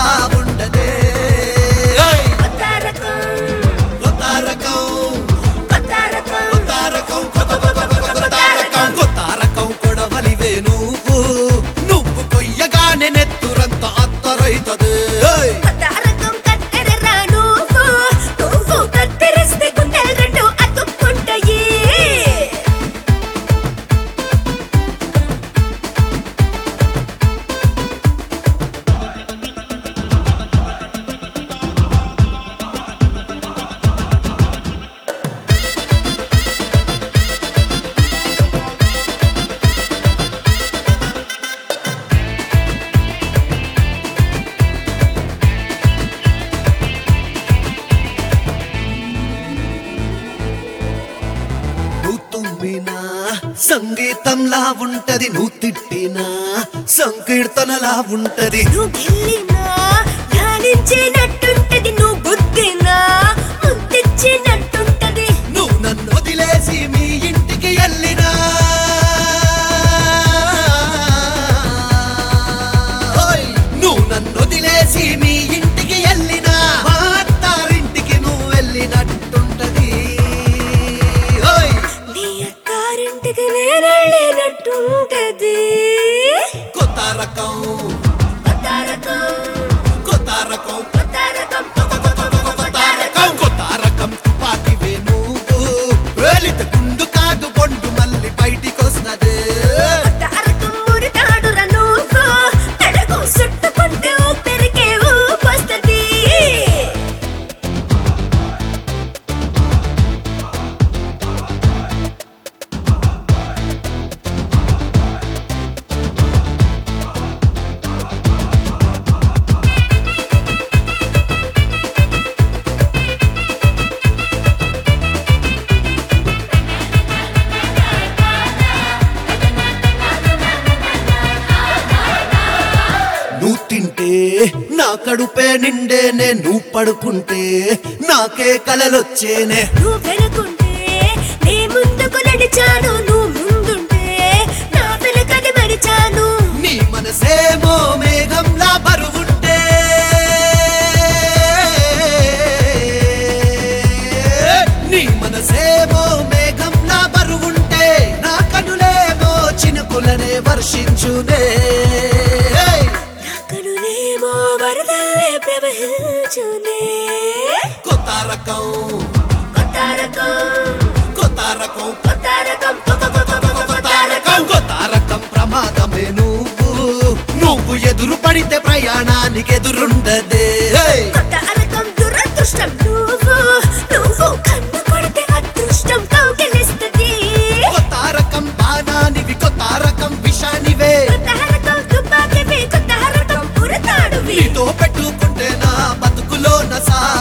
ఉండదే ఏయ్! కొత్త రకం కొత్త రకం కొత్త రకం కొత్త రకం కొత్త కొత్త కొత్త కొత్త రకం కొత్త రకం కొడవలివే నువ్వు నువ్వు కొయ్యగానే నెత్తురంత అత్తరైతది ఏయ్! కొత్త రకం కత్తెరరా నువ్వు నువ్వు కత్తెరిస్తే గుండెలు రెండు అతుక్కుంటాయి నువ్వు తుమ్మినా సంగీతంలా ఉంటది నువ్వు తిట్టినా సంకీర్తనలా ఉంటది నువ్వు గిల్లినా ధ్యానించినట్టుంటది నువ్వు బుద్ధినా ముద్దిచ్చినట్టుంటది నువ్వు నన్ను వదిలేసి మీ ఇంటికి వెళ్ళినా ఓయ్! నువ్వు నన్ను వదిలేసి మీ ఇంటికి వెళ్ళినా మా అత్తారింటికి నువ్వు వెళ్ళినట్టుంటది ఓయ్! నీ అత్తారింటికి నేనెళ్ళినట్టుంటది కొత్త రకం కొత్త రకం కొత్త రకం కొత్త రకం కొత్త రకం కొత్త రకం తుపాకివే నువ్వు వేలిత గుండు కాదు బొండు మళ్ళీ బయటికొస్తదే కొత్త రకం మురితాడురా నువ్వు తడకు చుట్టుకుంటే ఊపిరికే ఊపొస్తది నువ్వు తింటే నా కడుపే నిండేనే నువ్వు పడుకుంటే నాకే కలలొచ్చేనే నువ్వు వెనుకుంటే నీ ముందుకు నడిచాను నువ్వు ముందుంటే నా వెనుకది మరిచాను నీ మనసేమో మేఘంలా బరువుంటే నీ మనసేమో మేఘంలా బరువుంటే నా కనులేమో చినుకులనే వర్షించునే నా కనులేమో వరదలే ప్రవహించునే కొత్త రకం కొత్త రకం కొత్త రకం కొత్త రకం కొత్త కొత్త కొత్త కొత్త రకం కొత్త రకం ప్రమాదమే నువ్వు నువ్వు ఎదురు పడితే ప్రయాణానికి ఎదురుండదే ఏయ్! కొత్త రకం దురదృష్టం నువ్వు నువ్వు కన్ను కొడితే అదృష్టం కౌగిలిస్తది కొత్త రకం బాణానివి కొత్త రకం విషానివే కొత్త రకం తుపాకివి కొత్త రకం పురతాడువి నీతో పెట్టుకుంటే నా బతుకులో నా